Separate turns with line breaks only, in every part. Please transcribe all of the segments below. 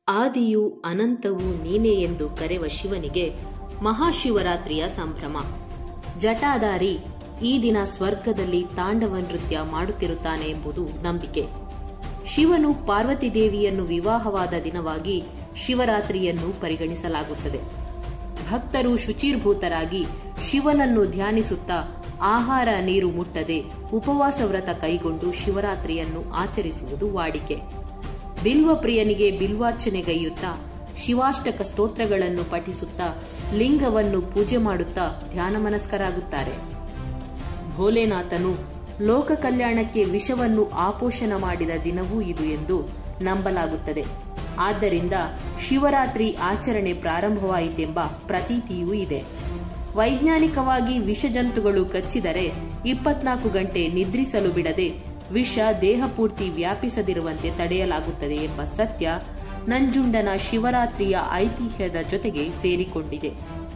ಆದಿಯು ಅನಂತವೂ ನೀನೇ ಎಂದು ಕರೆವ ಶಿವನಿಗೆ ಮಹಾಶಿವರಾತ್ರಿಯ ಸಂಭ್ರಮ ಜಟಾಧಾರಿ ಈ ದಿನ ಸ್ವರ್ಗದಲ್ಲಿ ತಾಂಡವ ನೃತ್ಯ ಮಾಡುತ್ತಿರುತ್ತಾನೆ ಎಂಬುದು ನಂಬಿಕೆ ಶಿವನು ಪಾರ್ವತಿ ದೇವಿಯನ್ನು ವಿವಾಹವಾದ ದಿನವಾಗಿ ಶಿವರಾತ್ರಿಯನ್ನು ಪರಿಗಣಿಸಲಾಗುತ್ತದೆ ಭಕ್ತರು ಶುಚಿರ್ಭೂತರಾಗಿ ಶಿವನನ್ನು ಧ್ಯಾನಿಸುತ್ತಾ ಆಹಾರ ನೀರು ಮುಟ್ಟದೆ ಉಪವಾಸ ವ್ರತ ಕೈಗೊಂಡು ಶಿವರಾತ್ರಿಯನ್ನು ಆಚರಿಸುವುದು ವಾಡಿಕೆ ಬಿಲ್ವ ಪ್ರಿಯನಿಗೆ ಬಿಲ್ವಾರ್ಚನೆಗೈಯುತ್ತಾ ಶಿವಾಷ್ಟಕ ಸ್ತೋತ್ರಗಳನ್ನು ಪಠಿಸುತ್ತಾ ಲಿಂಗವನ್ನು ಪೂಜೆ ಮಾಡುತ್ತಾ ಧ್ಯಾನಮನಸ್ಕರಾಗುತ್ತಾರೆ ಭೋಲೆನಾಥನು ಲೋಕ ಕಲ್ಯಾಣಕ್ಕೆ ವಿಷವನ್ನು ಆಪೋಷಣ ಮಾಡಿದ ದಿನವೂ ಇದು ಎಂದು ನಂಬಲಾಗುತ್ತದೆ ಆದ್ದರಿಂದ ಶಿವರಾತ್ರಿ ಆಚರಣೆ ಪ್ರಾರಂಭವಾಯಿತೆಂಬ ಪ್ರತೀತಿಯೂ ಇದೆ ವೈಜ್ಞಾನಿಕವಾಗಿ ವಿಷಜಂತುಗಳು ಕಚ್ಚಿದರೆ ಇಪ್ಪತ್ನಾಲ್ಕು ಗಂಟೆ ನಿದ್ರಿಸಲು ಬಿಡದೆ ವಿಷ ದೇಹಪೂರ್ತಿ ವ್ಯಾಪಿಸದಿರುವಂತೆ ತಡೆಯಲಾಗುತ್ತದೆ ಎಂಬ ಸತ್ಯ ನಂಜುಂಡನ ಶಿವರಾತ್ರಿಯ ಐತಿಹ್ಯದ ಜೊತೆಗೆ ಸೇರಿಕೊಂಡಿದೆ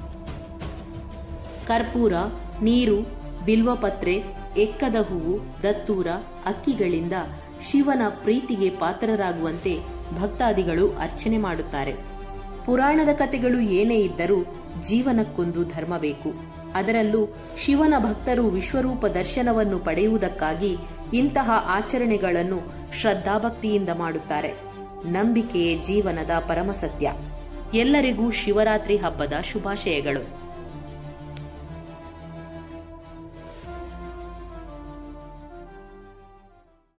ಕರ್ಪೂರ ನೀರು ಬಿಲ್ವಪತ್ರೆ ಎಕ್ಕದ ಹೂವು ದತ್ತೂರ ಅಕ್ಕಿಗಳಿಂದ ಶಿವನ ಪ್ರೀತಿಗೆ ಪಾತ್ರರಾಗುವಂತೆ ಭಕ್ತಾದಿಗಳು ಅರ್ಚನೆ ಮಾಡುತ್ತಾರೆ ಪುರಾಣದ ಕಥೆಗಳು ಏನೇ ಇದ್ದರೂ ಜೀವನಕ್ಕೊಂದು ಧರ್ಮ ಬೇಕು ಅದರಲ್ಲೂ ಶಿವನ ಭಕ್ತರು ವಿಶ್ವರೂಪ ದರ್ಶನವನ್ನು ಪಡೆಯುವುದಕ್ಕಾಗಿ ಇಂತಹ ಆಚರಣೆಗಳನ್ನು ಶ್ರದ್ಧಾಭಕ್ತಿಯಿಂದ ಮಾಡುತ್ತಾರೆ ನಂಬಿಕೆಯೇ ಜೀವನದ ಪರಮಸತ್ಯ ಎಲ್ಲರಿಗೂ ಶಿವರಾತ್ರಿ ಹಬ್ಬದ ಶುಭಾಶಯಗಳು